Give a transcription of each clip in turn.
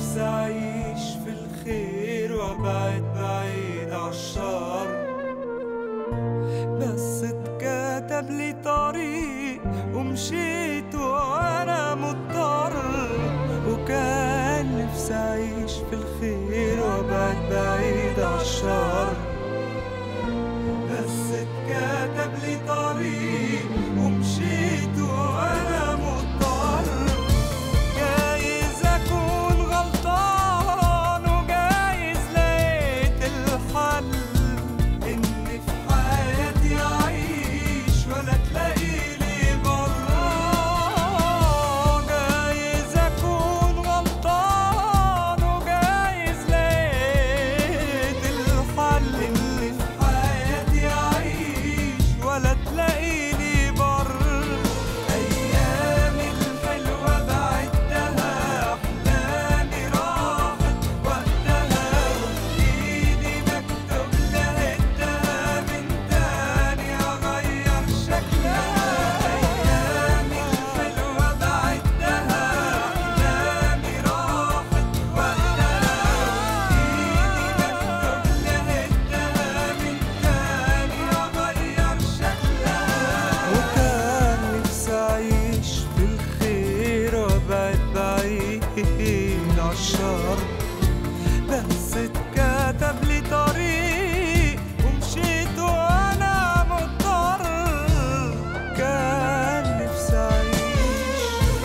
نفسي أعيش في الخير وأبعد بعيد عالشر بس اتكتب لي طريق ومشيت وأنا مضطر وكان نفسي أعيش في الخير وأبعد بعيد عالشر بس اتكتب لي طريق ومشيت وأنا مضطر جايز أكون غلطان وجايز لقيت الحل إن في حياتي أعيش ولا تلاقيلي برا جايز أكون غلطان وجايز لقيت الحل إن في حياتي أعيش ولا تلاقيلي بر أيامي الحلوة بعدها أحلامي راحت وقتها وإيدي مكتوب لقيتها من تاني أغير شكلها أيامي الحلوة بعدها أحلامي راحت وقتها وإيدي مكتوب لقيتها من تاني أغير شكلها وكان نفسي أعيش في الخير وأبعد بعيد عالشر بس اتكتب لي طريق ومشيت وأنا مضطر كان نفسي أعيش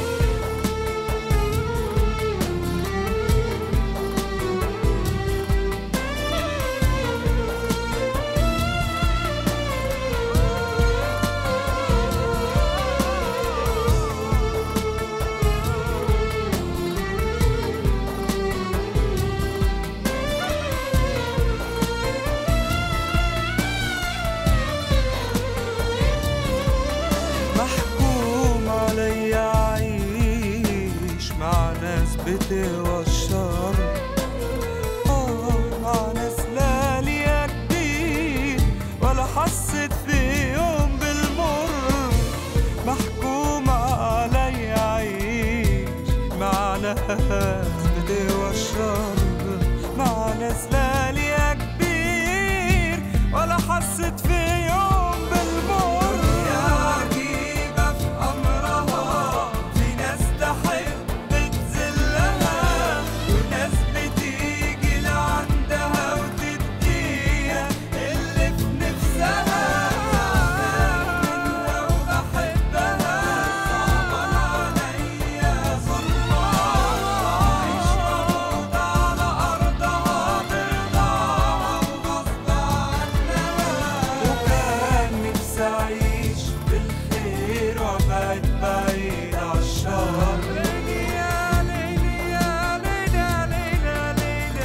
محكوم عليا أعيش مع ناس بتوى الشر آه مع ناس لا ليا كبير ولا حسيت في يوم بالمر محكوم عليا أعيش مع ناس بتوى الشر مع ناس لا ليا كبير ولا حسيت في يوم بالمر يا عجيبة في أمرها في ناس تحب تذلها وناس بتيجي لعندها وتديها اللي في نفسها منها وبحبها صعبان عليا ظلمها عيش موجود على أرضها برضاها وغصب عنها وكان نفسي أعيش بالخير وأبعد بعيد عالشر ليلي يا ليلي يا ليلي يا ليلي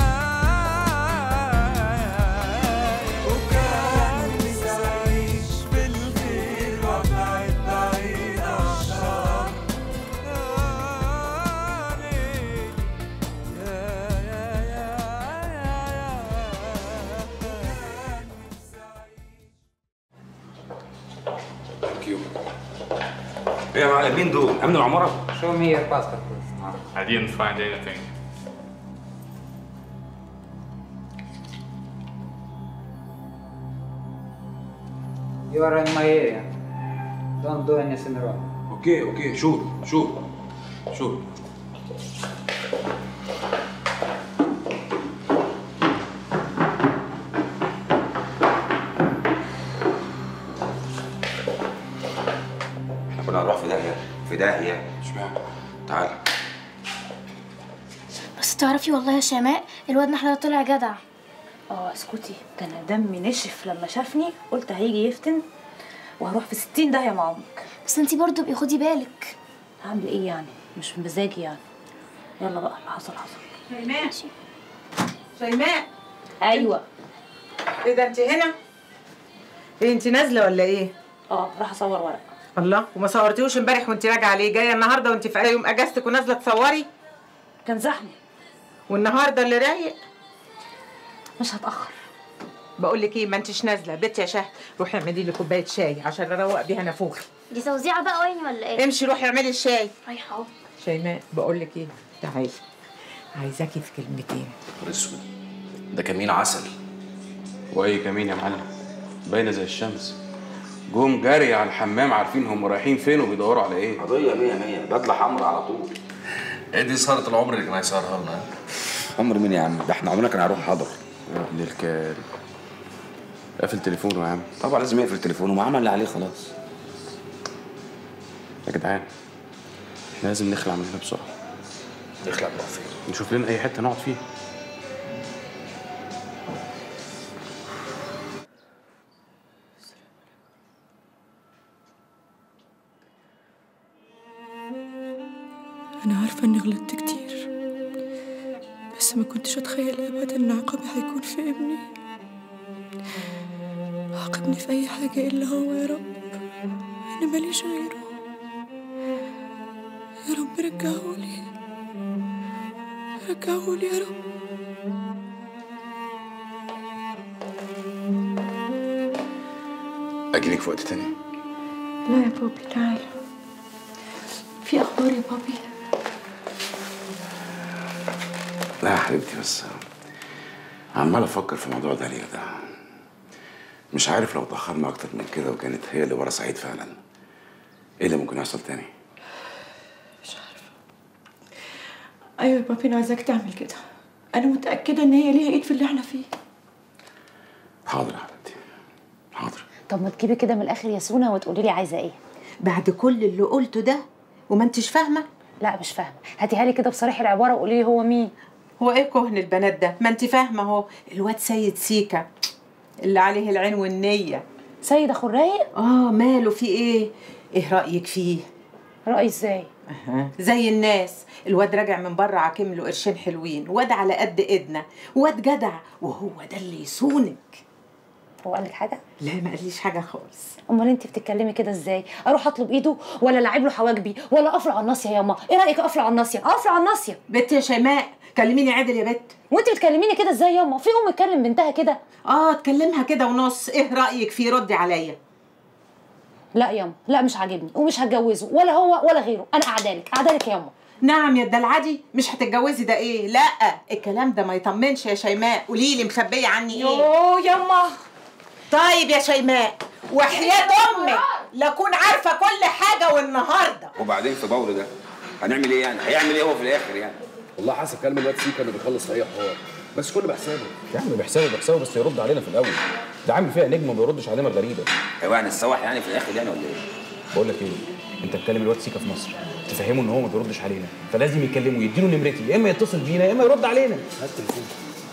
وكان نفسي أعيش بالخير وأبعد بعيد عالشر يا ليلي يا يا يا يا ثانك يو ايه يا معلم مين دول؟ امن العماره؟ Show me your passport, please. I didn't find anything. You are in my area. Don't do anything wrong. اوكي اوكي شور شور شور احنا كنا هنروح في داهيه في داهيه اشمعنى؟ تعال بس تعرفي والله يا شيماء الواد نحلة طلع جدع اه اسكتي ده انا دمي نشف لما شافني قلت هيجي يفتن وهروح في ستين داهية مع امك بس انتي برضو ابقي خدي بالك هعمل ايه يعني مش في مزاجي يعني يلا بقى اللي حصل حصل شيماء شيماء ايوه ايه ده انت هنا؟ ايه انت نازله ولا ايه؟ اه راح اصور ورق الله وما صورتيهوش امبارح وانت راجعه ليه؟ جايه النهارده وانت في يوم اجازتك ونازله تصوري؟ كان زحمه والنهارده اللي رايق مش هتاخر بقول لك ايه ما انتش نازله بيت يا شهد روحي اعملي لي كوبايه شاي عشان اروق بيها نافوخي دي توزيعة بقى وين ولا ايه؟ امشي روحي اعملي الشاي رايحة اهو شيماء بقول لك ايه تعالي عايزاكي في كلمتين نهار اسود ده كمين عسل واي كمين يا معلم باينه زي الشمس جم جري على الحمام عارفين هم رايحين فين وبيدوروا على ايه قضيه مية مية بدله حمرا على طول ايه دي سهرة العمر اللي كان هيسهرها لنا عمر مين يا عم ده احنا عمرنا كان هنروح حضر يا ابن الكاري قافل تليفونه يا عم طبعا لازم يقفل تليفونه ما عمل اللي عليه خلاص يا جدعان احنا لازم نخلع من هنا بسرعه نخلع نروح فين نشوف لنا اي حته نقعد فيها أنا عارفة إني غلطت كتير بس ما كنتش أتخيل أبدا إن عقابي هيكون في ابني عاقبني في أي حاجة إلا هو يا رب أنا ماليش غيره يا رب رجعهولي رجعهولي يا رب اجيلك في وقت تاني لا يا بابي تعال في أخبار يا بابي لا يا حبيبتي بس عمال افكر في موضوع داليا ده مش عارف لو اتاخرنا اكتر من كده وكانت هي اللي ورا سعيد فعلا ايه اللي ممكن يحصل تاني أيوة يا بابي أنا عايزاك تعمل كده أنا متأكدة إن هي ليها إيد في اللي إحنا فيه حاضر يا حبيبتي حاضر طب ما تجيبي كده من الاخر يا سونا وتقولي لي عايزه ايه بعد كل اللي قلته ده وما انتش فاهمه لا مش فاهمه هاتيها لي كده بصريح العباره وقولي لي هو مين هو ايه كهن البنات ده ما انت فاهمه اهو الواد سيد سيكا اللي عليه العين والنيه سيد اخو الرايق اه ماله في ايه ايه رايك فيه رايي ازاي زي الناس الواد راجع من بره عاكم له قرشين حلوين واد على قد ايدنا واد جدع وهو ده اللي يصونك هو قال لك حاجه لا ما قاليش حاجه خالص امال انت بتتكلمي كده ازاي اروح اطلب ايده ولا لعب له حواجبي ولا افرع على الناصيه يا ياما ايه رايك افرع على الناصيه افرع على الناصيه بنت يا شيماء كلميني عادل يا بت وانت بتكلميني كده ازاي ياما في ام تكلم بنتها كده اه تكلمها كده ونص ايه رايك فيه ردي عليا لا ياما لا مش عاجبني ومش هتجوزه ولا هو ولا غيره انا قعدالك قعدالك ياما نعم يا الدلعدي مش هتتجوزي ده ايه لا الكلام ده ما يطمنش يا شيماء قولي لي مخبيه عني ايه يوه ياما طيب يا شيماء وحياة امك لاكون عارفه كل حاجه والنهارده وبعدين في بول ده هنعمل ايه يعني هيعمل ايه هو في الاخر يعني والله حسب كلام الواد سيكا انه بيخلص في اي حوار بس كله بحسابه يا عم بحسابه بحسابه بس يرد علينا في الاول ده عامل فيها نجم ما بيردش علينا الغريبه هو يعني السواح يعني في الاخر يعني ولا ايه بقول لك ايه انت تكلم الواد سيكا في مصر تفهمه ان هو ما بيردش علينا فلازم يكلمه يديله نمرتي يا اما يتصل بينا يا اما يرد علينا هات التليفون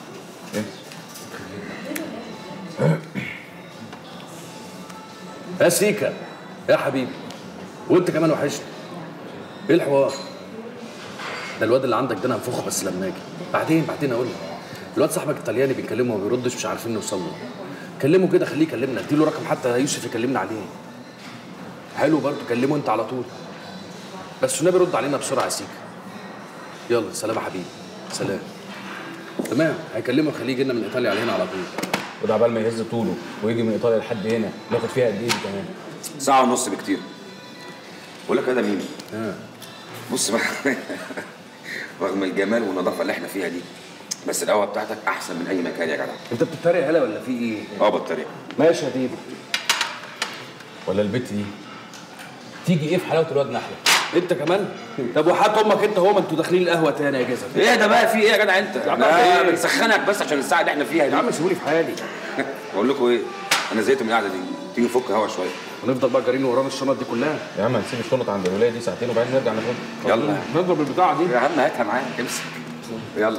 يا سيكا يا حبيبي وانت كمان وحشني ايه الحوار ده الواد اللي عندك ده انا هنفخه بس لما اجي بعدين بعدين اقول لك الواد صاحبك الطلياني بيكلمه وما بيردش مش عارفين نوصل له كلمه كده خليه يكلمنا اديله رقم حتى يوسف يكلمنا عليه حلو برضه كلمه انت على طول بس النبي رد علينا بسرعه يا سيكا يلا سلام يا حبيبي سلام تمام هيكلمه خليه يجي لنا من ايطاليا على هنا على طول وده عبال ما يهز طوله ويجي من ايطاليا لحد هنا ناخد فيها قد ايه دي كمان ساعه ونص بكتير بقول لك ده مين آه. بص بقى رغم الجمال والنظافه اللي احنا فيها دي بس القهوه بتاعتك احسن من اي مكان يا جدع انت بتتريق هلا ولا في ايه؟ اه بطاريه ماشي يا ديدي ولا البت دي تيجي ايه في حلاوه الواد نحله انت كمان؟ طب وحات امك انت هو ما انتوا داخلين القهوه تاني يا جزم ايه ده بقى في ايه يا جدع انت؟ يا عم لا ايه؟ بنسخنك بس عشان الساعه اللي احنا فيها دي يا عم سيبوني في حالي بقول لكم ايه انا زهقت من القعده دي تيجي نفك هوا شويه ونفضل بقى جارين ورانا الشنط دي كلها يا عم هنسيب الشنط عند الولايه دي ساعتين وبعدين نرجع ناخدها يلا نضرب البتاعه دي يا عم هاتها معاك امسك يلا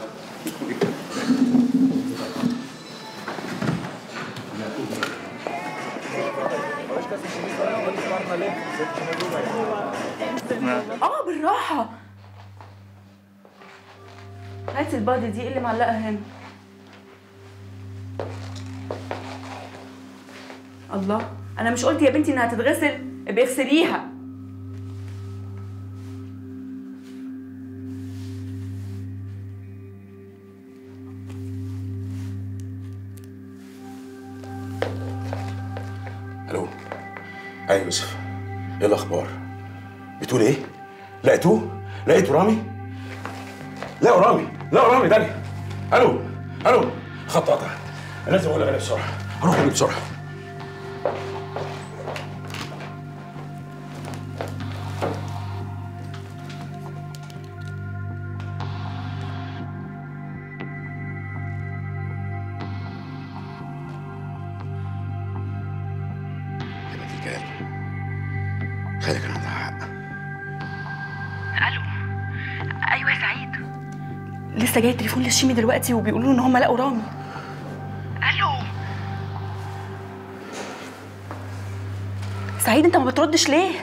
اه بالراحة هاتي البادي دي اللي معلقة هنا الله انا مش قلت يا بنتي انها تتغسل ابقي اغسليها الو ايوه يوسف ايه الاخبار بتقول ايه لقيتوه لقيتوا رامي لقوا رامي لا رامي داني الو الو خط قطع لازم اقول لك بسرعه هروح اجيب بسرعه يا بنت الكلب خالك كان عندها حق الو ايوه يا سعيد لسه جاي تليفون للشيمي دلوقتي وبيقولوا ان هم لقوا رامي الو سعيد انت ما بتردش ليه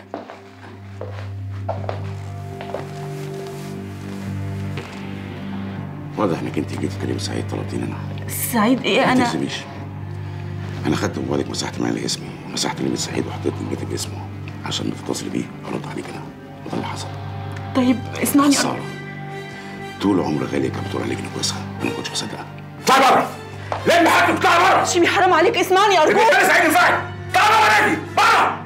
واضح انك انت جيتي تكلمي سعيد طلبتيني انا سعيد ايه ما انا تكذبيش انا خدت موبايلك مسحت من اسمي مسحت كلمه سعيد وحطيت نمرتك اسمه عشان ما تتصلي بيه ارد عليك انا وده اللي حصل طيب اسمعني ساره طول عمر غالي كانت بتقول عليك انك وسخه انا ما كنتش مصدقها اطلعي بره لم حاجتك اطلعي بره شيمي حرام عليك اسمعني ارجوك الرجاله سعيد انفعل اطلعي بره نادي بره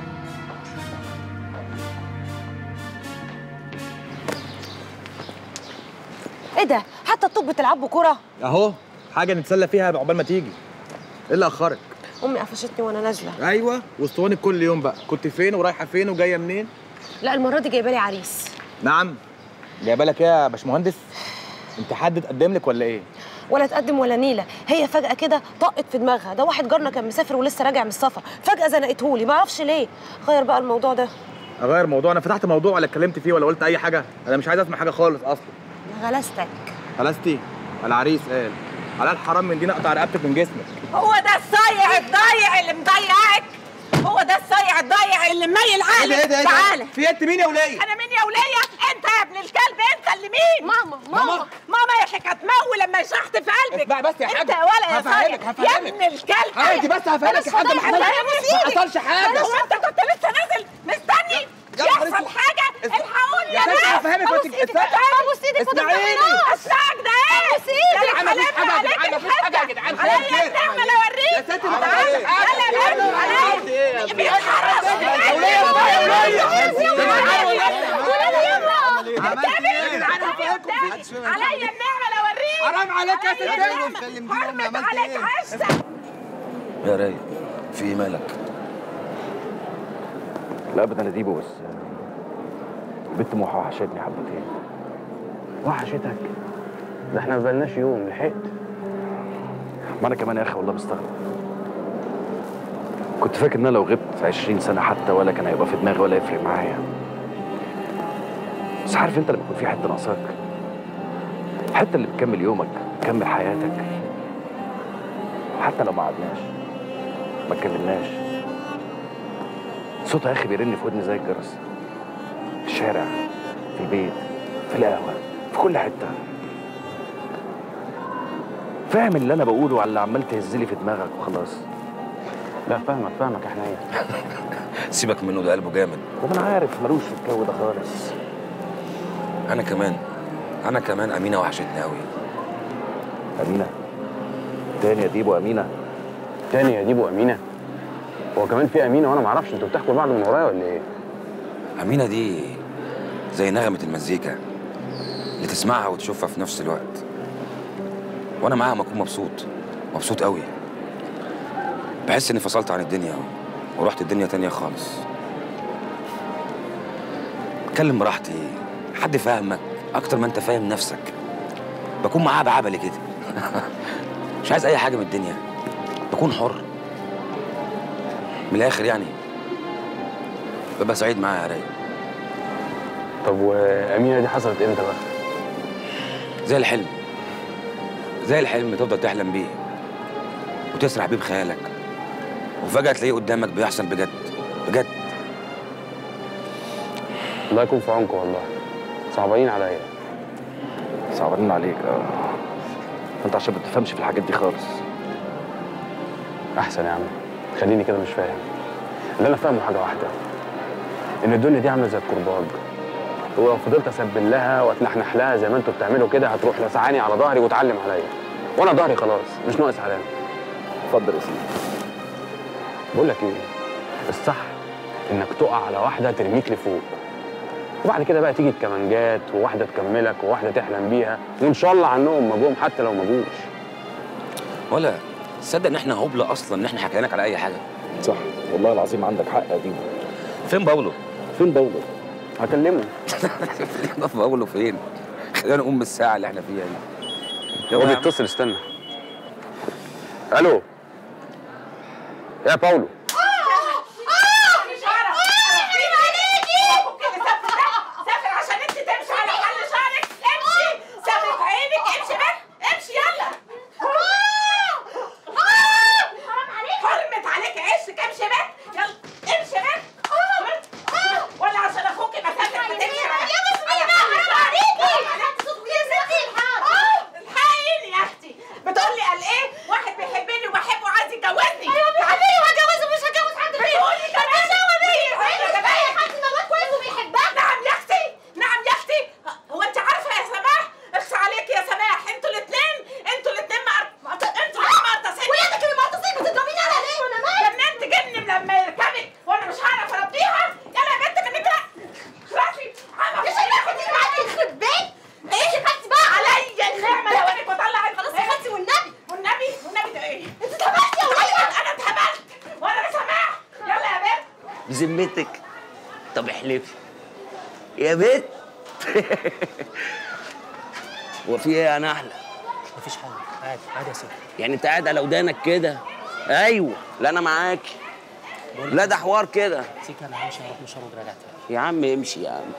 ايه ده حتى الطب بتلعبوا كرة اهو حاجه نتسلى فيها عقبال ما تيجي ايه اللي اخرك امي قفشتني وانا نازله ايوه واسطوانك كل يوم بقى كنت فين ورايحه فين وجايه منين لا المره دي جايبه لي عريس نعم جايبه لك ايه يا باشمهندس انت حد اتقدم لك ولا ايه ولا تقدم ولا نيله هي فجاه كده طقت في دماغها ده واحد جارنا كان مسافر ولسه راجع من السفر فجاه زنقتهولي ما اعرفش ليه غير بقى الموضوع ده اغير موضوع انا فتحت موضوع ولا اتكلمت فيه ولا قلت اي حاجه انا مش عايز اسمع حاجه خالص اصلا غلستك خلاصتي العريس قال على الحرام من دي نقطع رقبتك من جسمك هو ده الصايع الضايع اللي مضيعك هو ده الصايع الضايع اللي مميل عقلك تعالى في انت مين يا وليه انا مين يا وليه انت يا ابن الكلب انت اللي مين ماما ماما ماما يا اخي هتموي لما يشحت في قلبك اسمع بس يا انت حاجة. يا ولا يا هفهمك، صايع هفهمك. يا ابن الكلب عادي بس هفهمك يا حاجة، ما حصلش- ما حصلش حاجة. هو انت كنت لسه نازل مستني يا نهار يحصل اسود. حاجه الحقوني يا يا ستي ناس هفهمك ابوس وانت- ايدك اسمعي. ابوس ايدك اسمعيني. اسمعك ده ايه ابوس ايدك يا جدعان، مفيش حاجة يا جدعان، مفيش حاجة يا جدعان، خير، عليا خير. النعمه لو اوريك يا ستي ما تعالى تعالي. تعالى يا بنت عليا بيتحرش يا ولية، اسمعي يا ولية. عليا النعمه لو اوريك حرام عليك يا ستي حرمت عليك عشتك يا رايق في ايه مالك؟ لا ابدا انا ديبو بس بنت موحة وحشتني حبتين وحشتك ده احنا ما بقالناش يوم لحقت ما انا كمان يا اخي والله مستغرب كنت فاكر ان انا لو غبت 20 سنه حتى ولا كان هيبقى في دماغي ولا يفرق معايا بس عارف انت لما يكون في حته ناقصاك الحته اللي بتكمل يومك بتكمل حياتك حتى لو ما قعدناش ما اتكلمناش صوتها يا اخي بيرن في ودني زي الجرس في الشارع في البيت في القهوه في كل حته فاهم اللي انا بقوله على اللي عمال تهزلي في دماغك وخلاص لا فاهمك فاهمك يا حنين سيبك منه ده قلبه جامد طب انا عارف ملوش في الجو ده خالص انا كمان انا كمان امينه وحشتني قوي امينه تاني يا ديبو امينه تاني يا ديبو امينه هو كمان في امينه وانا ما اعرفش انتوا بتحكوا بعض من ورايا ولا ايه امينه دي زي نغمه المزيكا اللي تسمعها وتشوفها في نفس الوقت وانا معاها بكون مبسوط مبسوط قوي بحس اني فصلت عن الدنيا ورحت الدنيا تانية خالص اتكلم براحتي حد فاهمك اكتر ما انت فاهم نفسك بكون معاها بعبلي كده مش عايز اي حاجه من الدنيا بكون حر من الاخر يعني ببقى سعيد معاها يا رايق طب وامينه دي حصلت امتى بقى زي الحلم زي الحلم تفضل تحلم بيه وتسرح بيه بخيالك وفجأة تلاقيه قدامك بيحصل بجد بجد الله يكون في عونكم والله صعبانين عليا صعبانين عليك اه انت عشان ما بتفهمش في الحاجات دي خالص احسن يا عم خليني كده مش فاهم اللي انا فاهمه حاجه واحده ان الدنيا دي عامله زي الكرباج ولو فضلت اسبل لها واتنحنح لها زي ما انتوا بتعملوا كده هتروح لسعاني على ظهري وتعلم عليا وانا ظهري خلاص مش ناقص علامه اتفضل يا سيدي بقول لك ايه الصح انك تقع على واحده ترميك لفوق وبعد كده بقى تيجي الكمانجات وواحده تكملك وواحده تحلم بيها وان شاء الله عنهم ما جم حتى لو ما جوش ولا تصدق ان احنا هبله اصلا ان احنا حكيناك على اي حاجه صح والله العظيم عندك حق يا ديبو فين باولو فين باولو هكلمه باولو فين خلينا نقوم بالساعه اللي احنا فيها دي هو يلا يا عم. بيتصل استنى الو يا باولو سافر عشان انت تمشي على حل شعرك امشي سافر عينك امشي بس امشي يلا حرام عليك حرمت عليك عشك امشي بس يلا امشي بس ولا عشان اخوكي مسافر ما تمشي يا بس حرام عليكي يا ستي الحقيني يا اختي بتقول لي قال ايه واحد بيحبني وبحبه وعايز يتجوزني ايوه بيحبني وهتجوزه مش هتجوز حد غيري بتقولي كمان حد مواد كويس وبيحبها نعم يا اختي نعم يا اختي هو انت عارفه يا سماح اخس عليك يا سماح انتوا الاثنين انتوا الاثنين ما انتوا الاثنين مقرطسين ولادك اللي مقرطسين بتضربيني على ليه وانا مالي جننت جن لما يركبك وانا مش هعرف اربيها يلا يا بنت منك لا خلاصي يا شيخ انت معاكي يخرب بيت ايه خدتي بقى عليا النعمه لو انا كنت اطلع خلاص يا خدتي والنبي والنبي والنبي ده ايه انت اتهبلتي يا وليه انا اتهبلت وانا سماح يلا يا بنت بذمتك طب احلفي يا بنت هو في ايه انا احلى مفيش حاجه عادي عادي يا سيدي يعني انت قاعد على ودانك كده ايوه لا انا معاكي لا ده حوار كده سيكا انا همشي هروح مشوار وراجع تاني يا عم امشي يا عم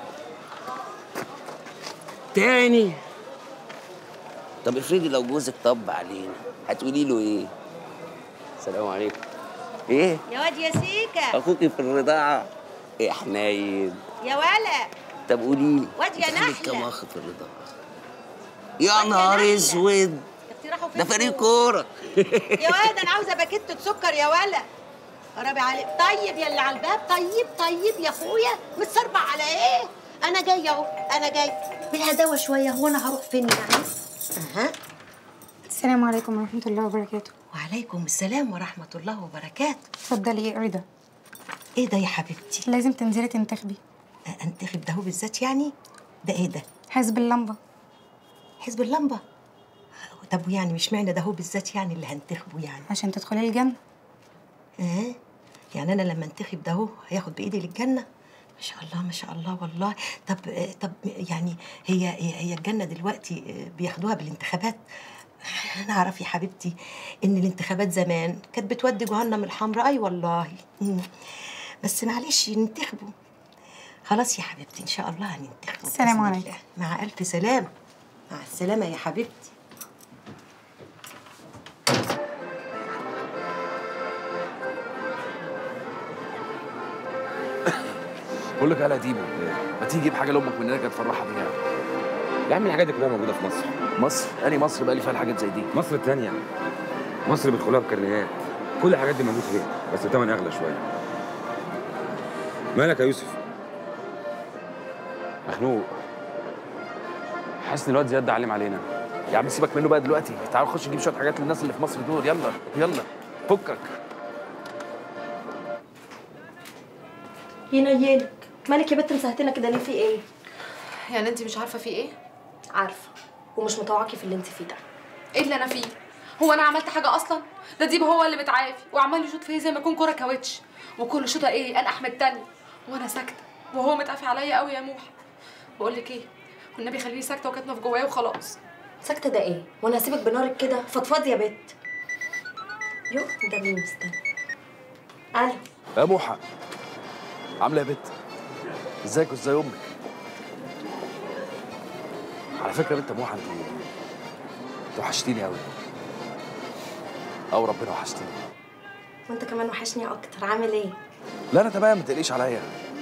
تاني طب افرضي لو جوزك طب علينا هتقولي له ايه السلام عليكم ايه يا واد يا سيكا اخوكي في الرضاعه ايه حنين يا ولا طب قولي لي واد يا انت عندك نحلة. كام اخ في الرضاعه يا نهار اسود اختي راحوا فين ده فريق كوره يا واد انا عاوزه باكيتة سكر يا ولا قربي عليك طيب يا اللي على الباب طيب طيب يا اخويا متصربع على ايه انا جايه اهو انا جاي بالهداوه شويه هو انا هروح فين يعني اها السلام عليكم ورحمة الله وبركاته وعليكم السلام ورحمه الله وبركاته اتفضلي ايه رضا ايه ده يا حبيبتي لازم تنزلي تنتخبي انتخب ده هو بالذات يعني ده ايه ده حزب اللمبة حزب اللمبه طب ويعني مش معنى ده هو بالذات يعني اللي هنتخبه يعني عشان تدخلي الجنة ايه يعني انا لما انتخب ده هو هياخد بايدي للجنه ما شاء الله ما شاء الله والله طب آه، طب يعني هي هي هي الجنه دلوقتي آه، بياخدوها بالانتخابات انا اعرف يا حبيبتي ان الانتخابات زمان كانت بتودي جهنم الحمراء اي والله مم. بس معلش ننتخبوا خلاص يا حبيبتي ان شاء الله هننتخبوا السلام بإذن عليكم. الله. مع الف سلامه مع السلامه يا حبيبتي بقول لك يا ديبو ما تيجي تجيب حاجه لامك مننا كانت تفرحها بيها يا عم الحاجات دي كلها موجوده في مصر مصر انهي مصر بقى اللي فيها الحاجات زي دي مصر الثانيه مصر بيدخلوها بكرنيهات كل الحاجات دي موجود فيها بس الثمن اغلى شويه مالك يا يوسف مخنوق حاسس ان الواد زياد ده علم علينا يا عم سيبك منه بقى دلوقتي تعال نخش نجيب شويه حاجات للناس اللي في مصر دول يلا يلا فكك ينيلك مالك يا بت مسهتنا كده ليه في ايه؟ يعني انت مش عارفه في ايه عارفه ومش مطوعاكي في اللي انت فيه ده ايه اللي انا فيه هو انا عملت حاجه اصلا ده ديب هو اللي بتعافي وعمال يشوط فيا زي ما يكون كوره كاوتش وكل شوطه ايه انا احمد تاني وانا ساكته وهو متقافي عليا قوي يا موحى بقول لك ايه والنبي خليني ساكته وكاتمه في جوايا وخلاص ساكته ده ايه؟ وانا هسيبك بنارك كده فضفضي يا بت يو ده مين مستني الو يا موحى عامله يا بت ازيك وازاي امك على فكره انت موحى انت انت وحشتيني قوي او ربنا وحشتيني وانت كمان وحشني اكتر عامل ايه؟ لا انا تمام ما تقليش عليا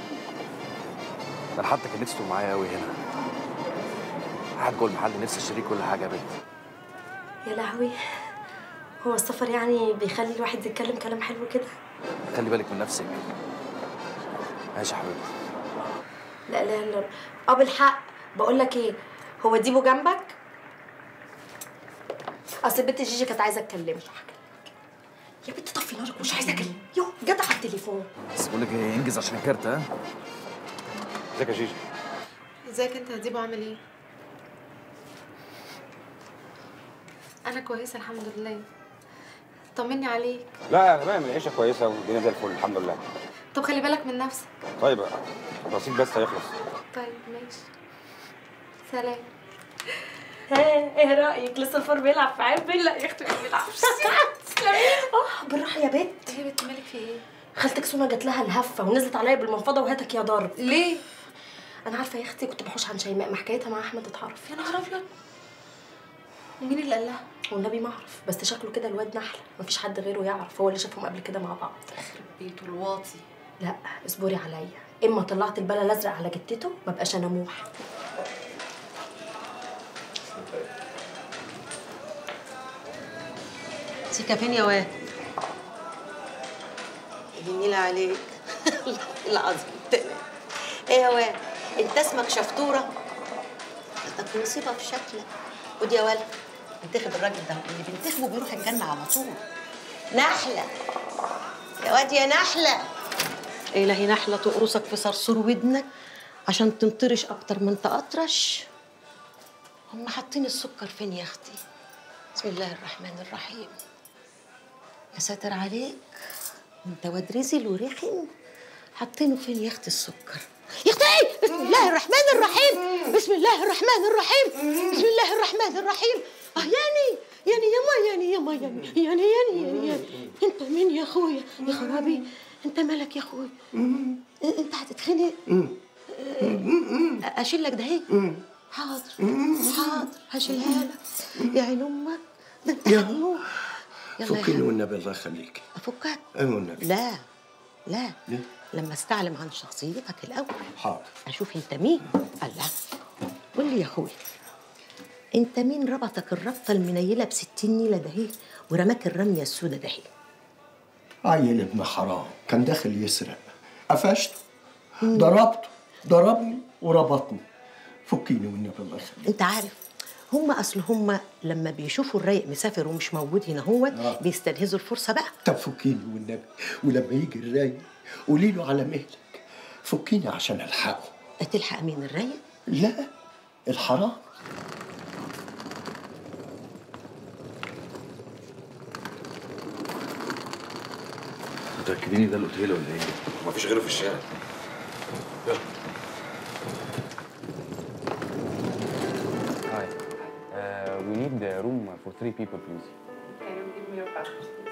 ده انا حتى كان نفسه معايا قوي هنا قاعد جوه المحل نفسي اشتري كل حاجه يا بنت يا لهوي هو السفر يعني بيخلي الواحد يتكلم كلام حلو كده خلي بالك من نفسك ماشي يا حبيبتي لا لا لا اه بالحق بقول لك ايه هو ديبو جنبك اصل البنت جيجي كانت عايزه اتكلمك يا بنت طفي نارك مش عايزه اكلم يو جت على التليفون بس بقول لك ايه انجز عشان الكارت ها ازيك يا جيجي ازيك انت يا ديبو عامل ايه انا كويسه الحمد لله طمني عليك لا انا بعمل عيشه كويسه والدنيا زي الفل الحمد لله طب خلي بالك من نفسك طيب الرصيد بس هيخلص طيب ماشي سلام ها ايه رايك لسه الفار بيلعب في عبل لا يا اختي ما بيلعبش تسلمي اه بالراحه يا بت ايه يا بت مالك في ايه خالتك سونا جات لها الهفه ونزلت عليا بالمنفضه وهاتك يا ضرب ليه انا عارفه يا اختي كنت بحوش عن شيماء ما حكايتها مع احمد اتعرف يا نهار ابيض ومين اللي قال لها والنبي ما اعرف بس شكله كده الواد نحله مفيش حد غيره يعرف هو اللي شافهم قبل كده مع بعض بيته الواطي لا اصبري عليا اما طلعت البلا الازرق على جتته ما بقاش انا موح سيكا فين يا واد جميلة عليك العظيم تمام ايه يا واد انت اسمك شفطورة لك مصيبة في شكلك خد يا ولد انتخب الراجل ده اللي بينتخبه بيروح الجنة على طول نحلة يا واد يا نحلة إلهي نحلة تقرصك في صرصور ودنك عشان تنطرش أكتر ما أنت أطرش هم حاطين السكر فين يا أختي بسم الله الرحمن الرحيم يا ساتر عليك انت واد رزل ورخم حاطينه فين يا اختي السكر يا اختي بسم الله الرحمن الرحيم بسم الله الرحمن الرحيم بسم الله الرحمن الرحيم اه يعني يعني ياما يعني ياما يعني يعني يعني يعني, يعني. انت مين يا اخويا يا خرابي انت مالك يا اخويا انت هتتخنق اشيل لك ده اهي حاضر حاضر هشيلها لك يا عين امك ده انت يا- هتموت يلا يا فكني حبيبي. والنبي الله يخليك افكك ايوه والنبي لا لا ليه؟ لما استعلم عن شخصيتك الاول حاضر اشوف انت مين الله قول لي يا اخويا انت مين ربطك الربطه المنيله بستين نيله دهي ورماك الرميه السودة دهي عيل ابن حرام كان داخل يسرق قفشته ضربته ضربني وربطني فكيني والنبي الله يخليك انت عارف هم اصل هم لما بيشوفوا الرايق مسافر ومش موجود هنا هو آه. بيستنهزوا الفرصه بقى طب فكيني والنبي ولما يجي الرايق قولي له على مهلك فكيني عشان الحقه تلحق مين الرايق لا الحرام متأكدين ده الاوتيل ولا ايه؟ مفيش غيره في الشارع يلا Hi. Uh, we need the room for three people, please. Can you give me your passport, please?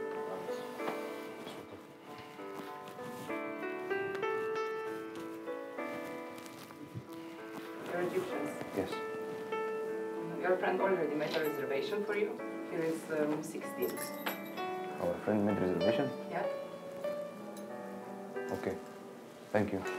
You're Egyptians. Yes. Your friend already made a reservation for you. Here is uh, room 16. Our friend made reservation. Yeah? Okay. Thank you.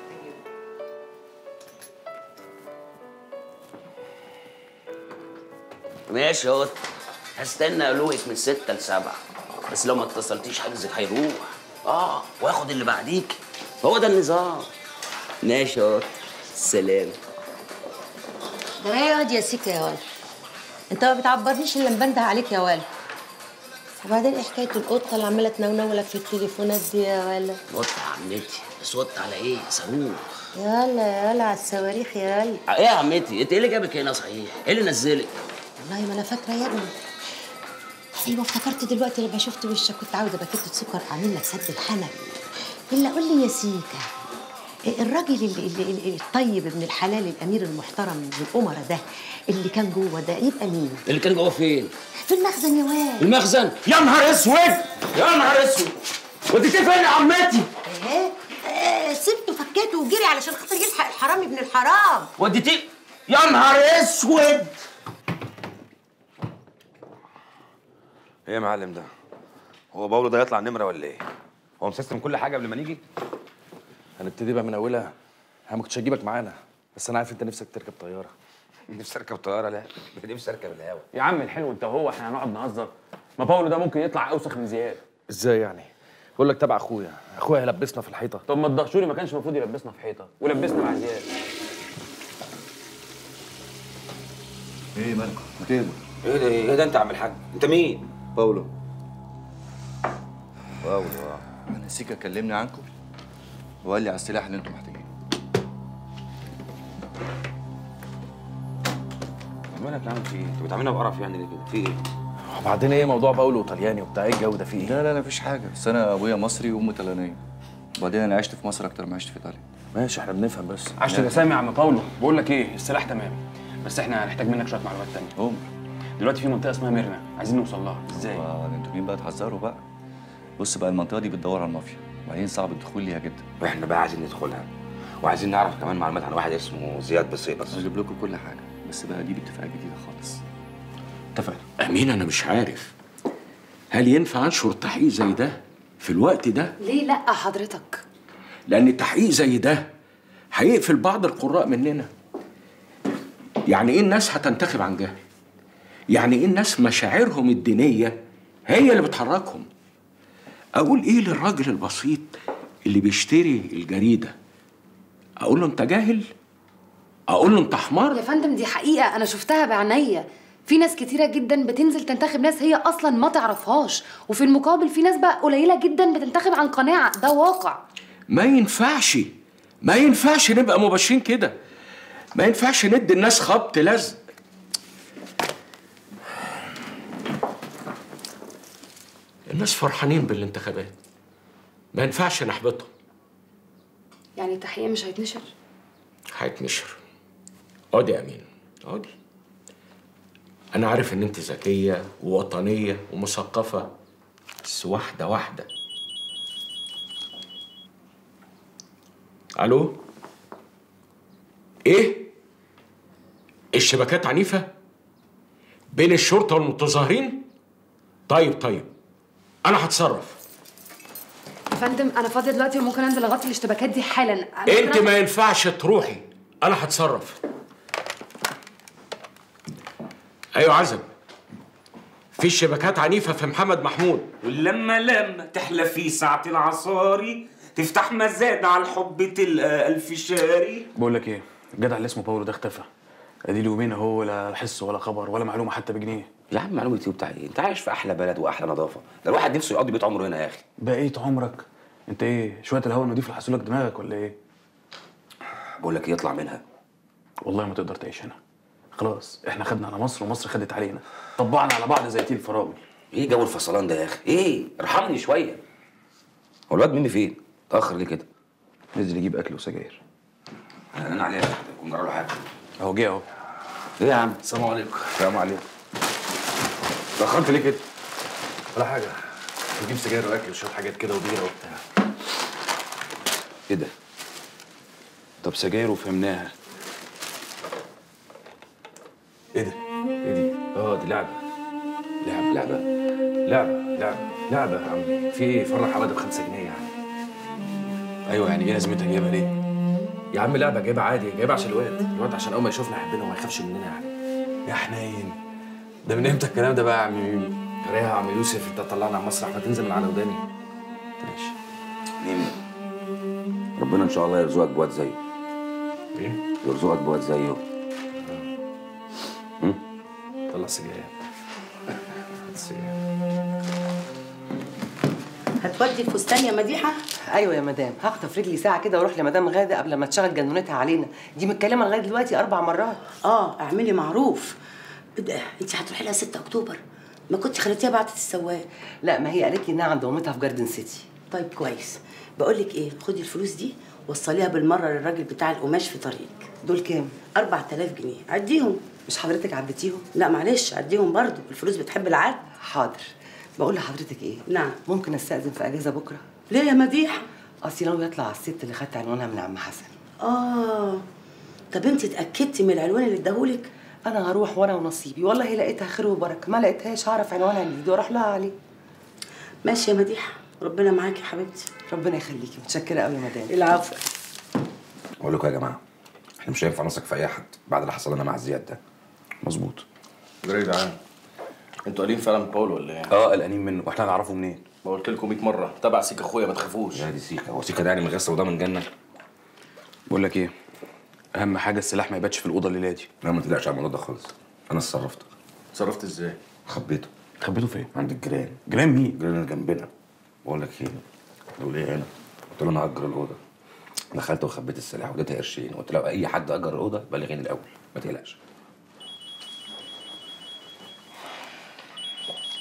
ماشي اهو هستنى قلوقك من ستة لسبعة بس لو ما اتصلتيش حجزك هيروح اه واخد اللي بعديك هو ده النظام ماشي اهو سلام ده ايه ياض يا سيكا يا ولد انت ما بتعبرنيش الا مبنده عليك يا ولد وبعدين ايه حكايه القطه اللي عماله تنونولك في التليفونات دي يا ولد وط يا عمتي بس وط على ايه صاروخ يلا يلا على الصواريخ يلا ايه يا عمتي انت ايه اللي جابك هنا صحيح ايه اللي نزلك والله ما انا فاكره يا ابني ايوه افتكرت دلوقتي لما شفت وشك كنت عاوزه باكيت سكر اعمل لك سد الحنك الا قول لي يا سيكا إيه الراجل اللي, اللي, اللي الطيب ابن الحلال الامير المحترم من الامراء ده اللي كان جوه ده يبقى مين؟ اللي كان جوه فين في المخزن يا واد المخزن يا نهار اسود يا نهار اسود وديتيه فين يا عمتي ايه آه، سبته فكيته وجري علشان خاطر يلحق الحرامي ابن الحرام وديتيه يا نهار اسود ايه يا معلم ده هو باولو ده يطلع نمره ولا ايه هو مسيستم كل حاجه قبل ما نيجي هنبتدي بقى من اولها انا ما كنتش هجيبك معانا بس انا عارف انت نفسك تركب طياره نفسي اركب طياره لا نفسي اركب الهوا يا عم الحلو انت وهو احنا هنقعد نهزر ما باولو ده ممكن يطلع اوسخ من زياد ازاي يعني بقول لك تبع اخويا اخويا هيلبسنا في الحيطه طب ما الدهشوري ما كانش المفروض يلبسنا في حيطه ولبسنا مع زياد ايه مالكم؟ ما تهدوا ايه ده ايه ده انت يا عم الحاج انت مين باولو باولو اه انا سيكا كلمني عنكم وقال لي على السلاح اللي انتم محتاجينه مالك يا عم في ايه؟ انت بتعملها بقرف يعني ليه كده؟ في ايه؟ وبعدين ايه موضوع باولو وطلياني وبتاع ايه الجو ده فيه ايه؟ لا لا لا مفيش حاجه بس انا ابويا مصري وامي طليانيه وبعدين انا عشت في مصر اكتر ما عشت في ايطاليا ماشي احنا بنفهم بس عشت عشت سامي يا عم باولو بقول لك ايه السلاح تمام بس احنا هنحتاج منك شويه معلومات تانية عمر دلوقتي في منطقه اسمها ميرنا عايزين نوصل لها ازاي؟ آه، ده انتوا مين بقى تهزروا بقى بص بقى المنطقه دي بتدور على المافيا وبعدين صعب الدخول ليها جدا واحنا بقى عايزين ندخلها وعايزين نعرف كمان معلومات عن واحد اسمه زياد بصيبس هجيب لكم كل حاجه بس بقى دي باتفاق جديده خالص اتفقنا أمين أنا مش عارف هل ينفع أنشر تحقيق زي ده في الوقت ده؟ ليه لا حضرتك لأن تحقيق زي ده هيقفل بعض القراء مننا يعني إيه الناس هتنتخب عن جهل؟ يعني إيه الناس مشاعرهم الدينية هي اللي بتحركهم؟ أقول إيه للراجل البسيط اللي بيشتري الجريدة؟ أقول له أنت جاهل؟ أقول له أنت حمار؟ يا فندم دي حقيقه انا شفتها بعينيا في ناس كتيره جدا بتنزل تنتخب ناس هي اصلا ما تعرفهاش وفي المقابل في ناس بقى قليله جدا بتنتخب عن قناعه ده واقع ما ينفعش ما ينفعش نبقى مباشرين كده ما ينفعش ندي الناس خبط لزق الناس فرحانين بالانتخابات ما ينفعش نحبطهم يعني التحقيق مش هيتنشر هيتنشر اقعدي يا امين اقعدي انا عارف ان انت ذكيه ووطنيه ومثقفه بس واحده واحده الو ايه الشبكات عنيفه بين الشرطه والمتظاهرين طيب طيب انا هتصرف يا فندم انا فاضيه دلوقتي وممكن انزل اغطي الاشتباكات دي حالا أنا انت ممكن ما ينفعش تروحي انا هتصرف ايوه عزب في شبكات عنيفه في محمد محمود ولما لما تحلى في ساعة العصاري تفتح مزاد على الحب تلقى ألف شاري بقول لك ايه الجدع اللي اسمه باولو ده اختفى ادي له يومين اهو ولا حس ولا خبر ولا معلومه حتى بجنيه يا عم معلومة ايه وبتاع ايه؟ انت عايش في احلى بلد واحلى نظافة، ده الواحد نفسه يقضي بيت عمره هنا يا اخي. بقيت عمرك انت ايه شويه الهواء النضيف اللي حاسولك دماغك ولا ايه بقول لك ايه يطلع منها والله ما تقدر تعيش هنا خلاص احنا خدنا على مصر ومصر خدت علينا طبعنا على بعض زي تيل الفراوله ايه جو الفصلان ده يا اخي؟ ايه؟ ارحمني شوية. هو الواد ميمي فين؟ اتأخر ليه كده؟ نزل يجيب اكل وسجاير انا عليها يكون جرى له حاجة. اهو جه اهو ايه يا عم؟ السلام عليكم السلام عليكم. اتأخرت ليه كده؟ ولا حاجه نجيب سجاير واكل وشويه حاجات كده وبيره وبتاع ايه ده؟ طب سجاير وفهمناها ايه ده؟ ايه دي؟ اه دي لعبه لعبه لعبه لعبه لعبه لعبه يا عم في ايه فرح حماده بخمسة جنيه يعني ايوه يعني ايه لازمتها جايبها ليه؟ يا عم لعبه جايبها عادي جايبها عشان الواد الواد عشان اول ما يشوفنا يحبنا وما يخافش مننا يعني يا حنين ده من امتى الكلام ده بقى يا عم ميمي؟ جريها يا عم يوسف انت طلعنا على المسرح ما تنزل من على وداني ماشي ميمي ربنا ان شاء الله يرزقك بواد زيه. ايه؟ يرزقك بواد زيه. طلع سجاير السجاير هتودي الفستان يا مديحه ايوه يا مدام هخطف رجلي ساعه كده واروح لمدام غاده قبل ما تشغل جنونتها علينا دي متكلمه لغايه دلوقتي اربع مرات اه اعملي معروف إيه ده انت هتروحي لها 6 اكتوبر ما كنت خليتيها بعتت السواق لا ما هي قالت لي انها عند مامتها في جاردن سيتي طيب كويس بقول لك ايه خدي الفلوس دي وصليها بالمره للراجل بتاع القماش في طريقك دول كام 4000 جنيه عديهم مش حضرتك عديتيهم لا معلش عديهم برضو الفلوس بتحب العد حاضر بقول لحضرتك ايه نعم ممكن استاذن في اجازه بكره ليه يا مديحه اصلي ناوي يطلع على الست اللي خدت عنوانها من عم حسن اه طب انت اتاكدتي من العنوان اللي اداهولك انا هروح وانا ونصيبي والله لقيتها خير وبركه ما لقيتهاش هعرف عنوانها جديد واروح لها عليه ماشي يا مديحه ربنا معاكي يا حبيبتي ربنا يخليكي متشكره قوي يا مدام العفو اقول لكم يا جماعه احنا مش هينفع نثق في اي حد بعد اللي حصل لنا مع زياد ده. مظبوط يا جدعان انتوا قالين فعلا باولو ولا ايه؟ اه قلقانين منه واحنا نعرفه منين؟ ما قلت لكم 100 مره تبع سيكا اخويا ما تخافوش يا دي سيكا هو سيكا ده يعني من غسه وده من جنه بقول لك ايه اهم حاجه السلاح ما يباتش في الاوضه الليله دي لا ما تقلقش على الموضوع ده خالص انا اتصرفت اتصرفت ازاي؟ خبيته خبيته فين؟ عند الجيران جيران مين؟ الجيران اللي جنبنا بقول لك ايه لو ليه هنا قلت له انا هاجر الاوضه دخلت وخبيت السلاح واديتها قرشين قلت له اي حد اجر الاوضه بلغيني الاول ما تقلقش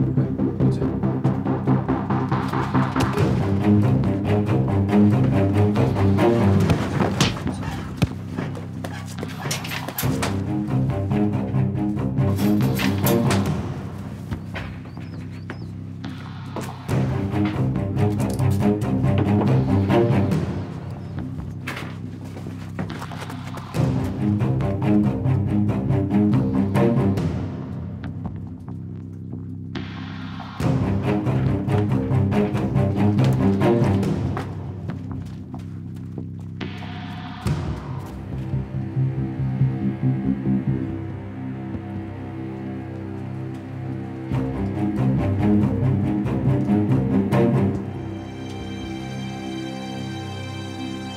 اه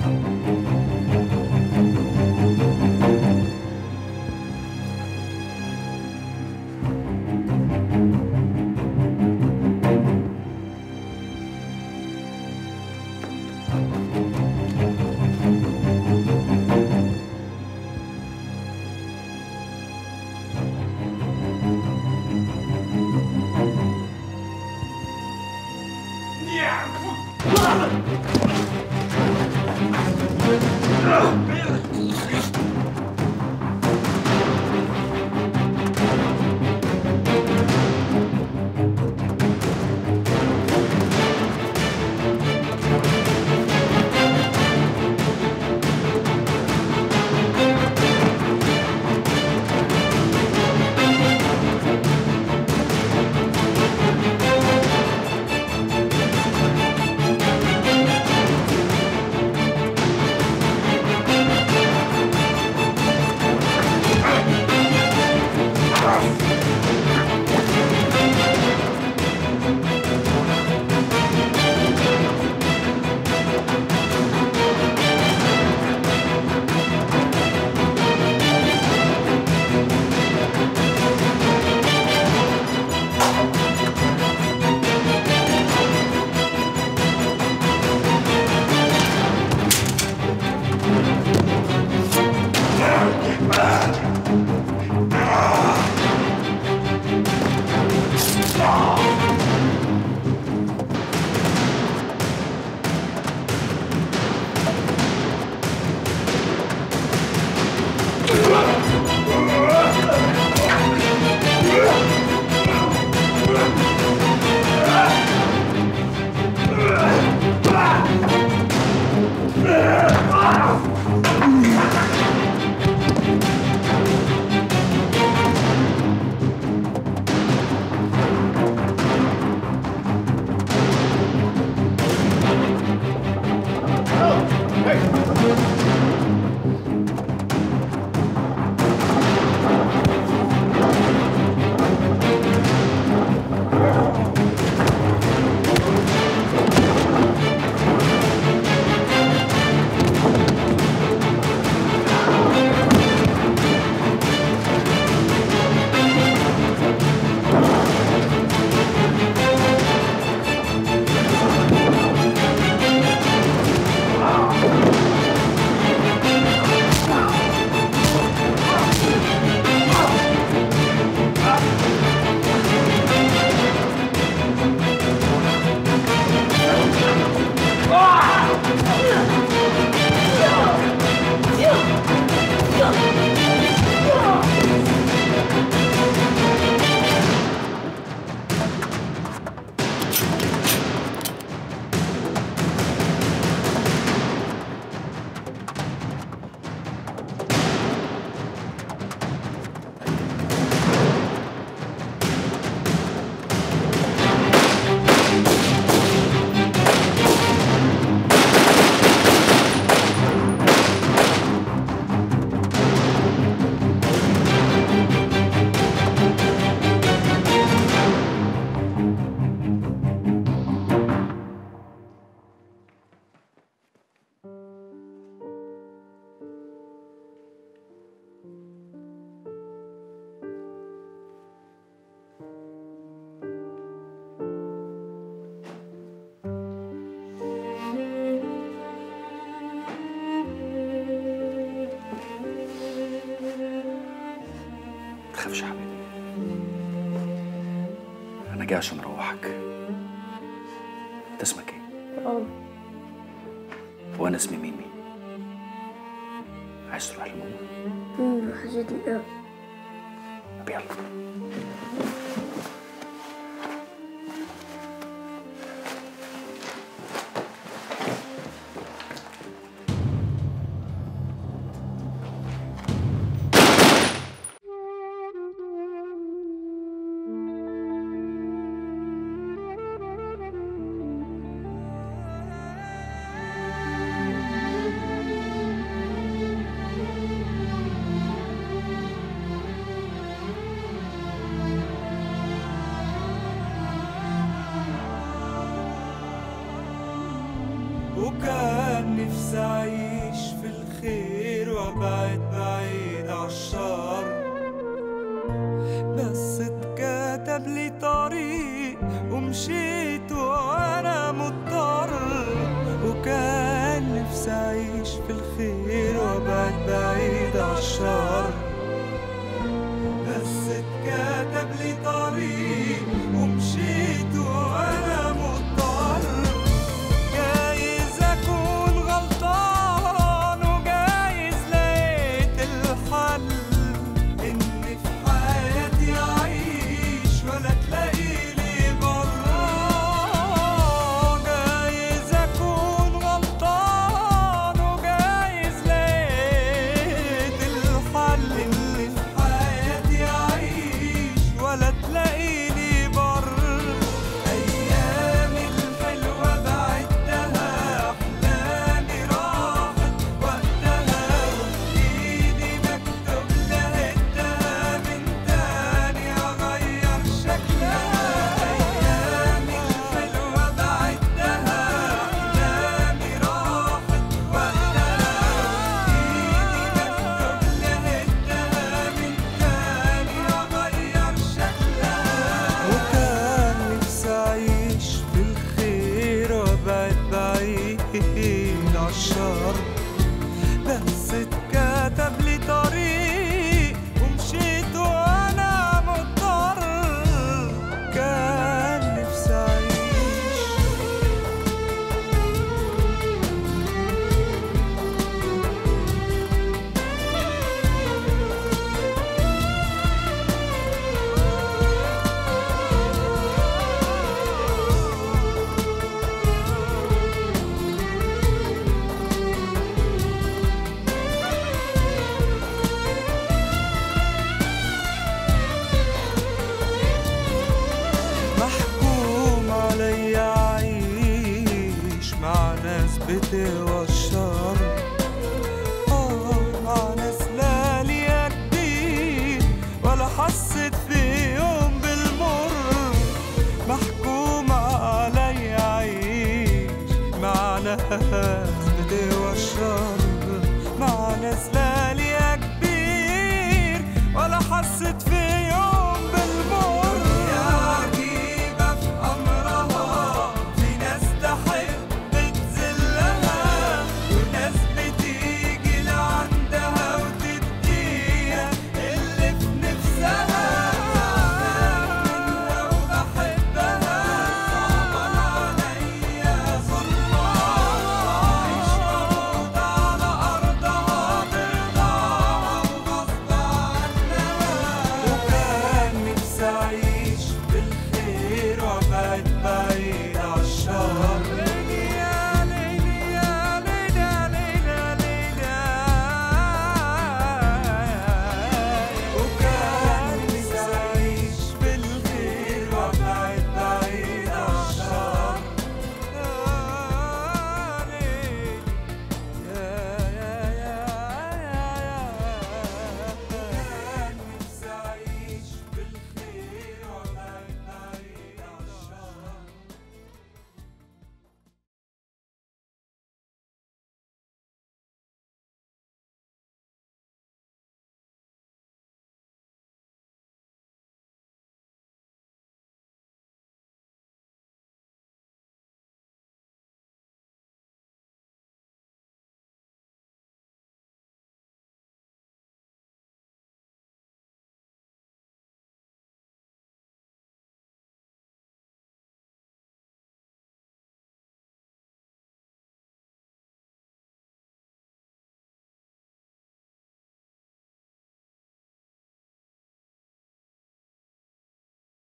تخافش يا حبيبي انا جاي عشان اروحك انت اسمك ايه اه وانا اسمي ميمي عايز تروح لماما مم، وحشتني قوي طب يلا كان نفسي أعيش في الخير وأبعد بعيد عالشر بس اتكتب لي طريق ومشيت وأنا مضطر وكان نفسي أعيش في الخير وأبعد بعيد عالشر بس اتكتب لي طريق ومشيت وأنا مضطر جايز أكون غلطان وجايز لقيت الحل إن في حياتي أعيش ولا تلاقيلي برا جايز أكون غلطان وجايز لقيت الحل إن في حياتي أعيش ولا تلاقيلي بر أيامي الحلوة بعدها أحلامي راحت وقتها وإيدي مكتوب لقيتها من تاني أغير شكلها أيامي الحلوة بعدها أحلامي راحت وقتها وإيدي مكتوب لقيتها من تاني أغير شكلها وكان نفسي أعيش في الخير وأبعد بعيد عالشر بس اتكتب لي طريق ومشيت وأنا مضطر كان نفسي أعيش محكوم عليا أعيش مع ناس بتوشر